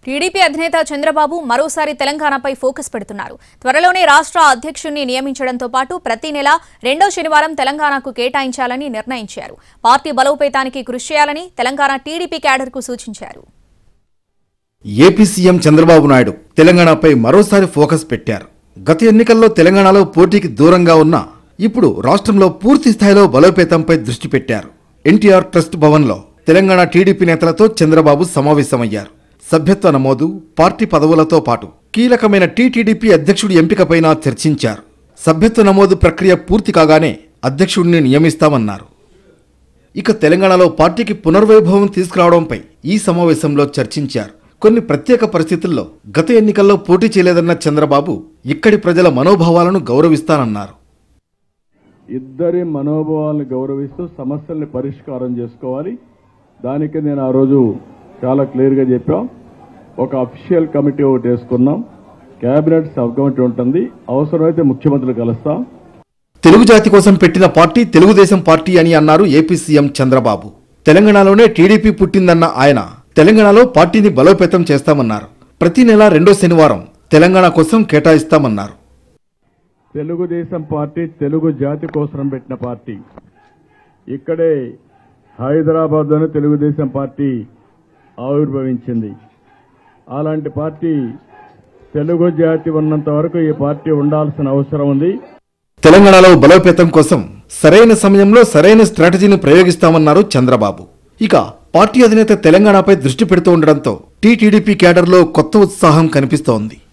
TDP అధినేత చంద్రబాబు మరోసారి తెలంగాణపై ఫోకస్ పెడుతున్నారు త్వరలోనే రాష్ట్ర అధ్యక్షుణ్ణి నియమించడంతో పాటు ప్రతి నెల రెండో శనివారం తెలంగాణకు కేటాయించాలని నిర్ణయించారు పార్టీ బలోపేతానికి కృషి చేయాలని తెలంగాణ టీడీపీ క్యాడర్కు సూచించారు ఏపీ సీఎం చంద్రబాబు నాయుడు తెలంగాణపై మరోసారి ఫోకస్ పెట్టారు గత ఎన్నికల్లో తెలంగాణలో పోటీకి దూరంగా ఉన్న ఇప్పుడు రాష్ట్రంలో పూర్తి స్థాయిలో బలోపేతంపై దృష్టి పెట్టారు ఎన్టీఆర్ ట్రస్ట్ భవన్లో తెలంగాణ టీడీపీ నేతలతో చంద్రబాబు సమావేశమయ్యారు సభ్యత్వ నమోదు పార్టీ పదవులతో పాటు కీలకమైన టీటీడీపీ అధ్యక్షుడి ఎంపికపైన చర్చించారు సభ్యత్వ నమోదు ప్రక్రియ పూర్తి కాగానే అధ్యక్షుడిని నియమిస్తామన్నారు ఇక తెలంగాణలో పార్టీకి పునర్వైభవం తీసుకురావడంపై ఈ సమావేశంలో చర్చించారు కొన్ని ప్రత్యేక పరిస్థితుల్లో గత ఎన్నికల్లో పోటీ చేయలేదన్న చంద్రబాబు ఇక్కడి ప్రజల మనోభావాలను గౌరవిస్తానన్నారు ఇద్దరి మనోభావాలను గౌరవిస్తూ సమస్యల్ని పరిష్కారం చేసుకోవాలి దానికి నేను ఆ రోజు చాలా క్లియర్గా చెప్పాం ఒక అఫీషియల్ కమిటీ ఒకటి వేసుకున్నాం కేబినెట్ సబ్ కమిటీ ఉంటుంది అవసరమైతే ముఖ్యమంత్రులు కలుస్తాం తెలుగు జాతి కోసం పెట్టిన పార్టీ తెలుగుదేశం పార్టీ అని అన్నారు ఏపీ సీఎం చంద్రబాబు తెలంగాణలోనే టీడీపీ పుట్టిందన్న ఆయన తెలంగాణలో పార్టీని బలోపేతం చేస్తామన్నారు ప్రతి నెల రెండో శనివారం తెలంగాణ కోసం కేటాయిస్తామన్నారు తెలుగుదేశం పార్టీ తెలుగు జాతి కోసం పెట్టిన పార్టీ ఇక్కడే హైదరాబాద్లోనే తెలుగుదేశం పార్టీ ఆవిర్భవించింది అలాంటి పార్టీ తెలుగు జాతి ఉన్నంత వరకు ఈ పార్టీ ఉండాల్సిన అవసరం ఉంది తెలంగాణలో బలోపేతం కోసం సరైన సమయంలో సరైన స్ట్రాటజీని ప్రయోగిస్తామన్నారు చంద్రబాబు ఇక పార్టీ అధినేత తెలంగాణపై దృష్టి పెడుతూ ఉండడంతో టీటీడీపీ క్యాడర్లో కొత్త ఉత్సాహం కనిపిస్తోంది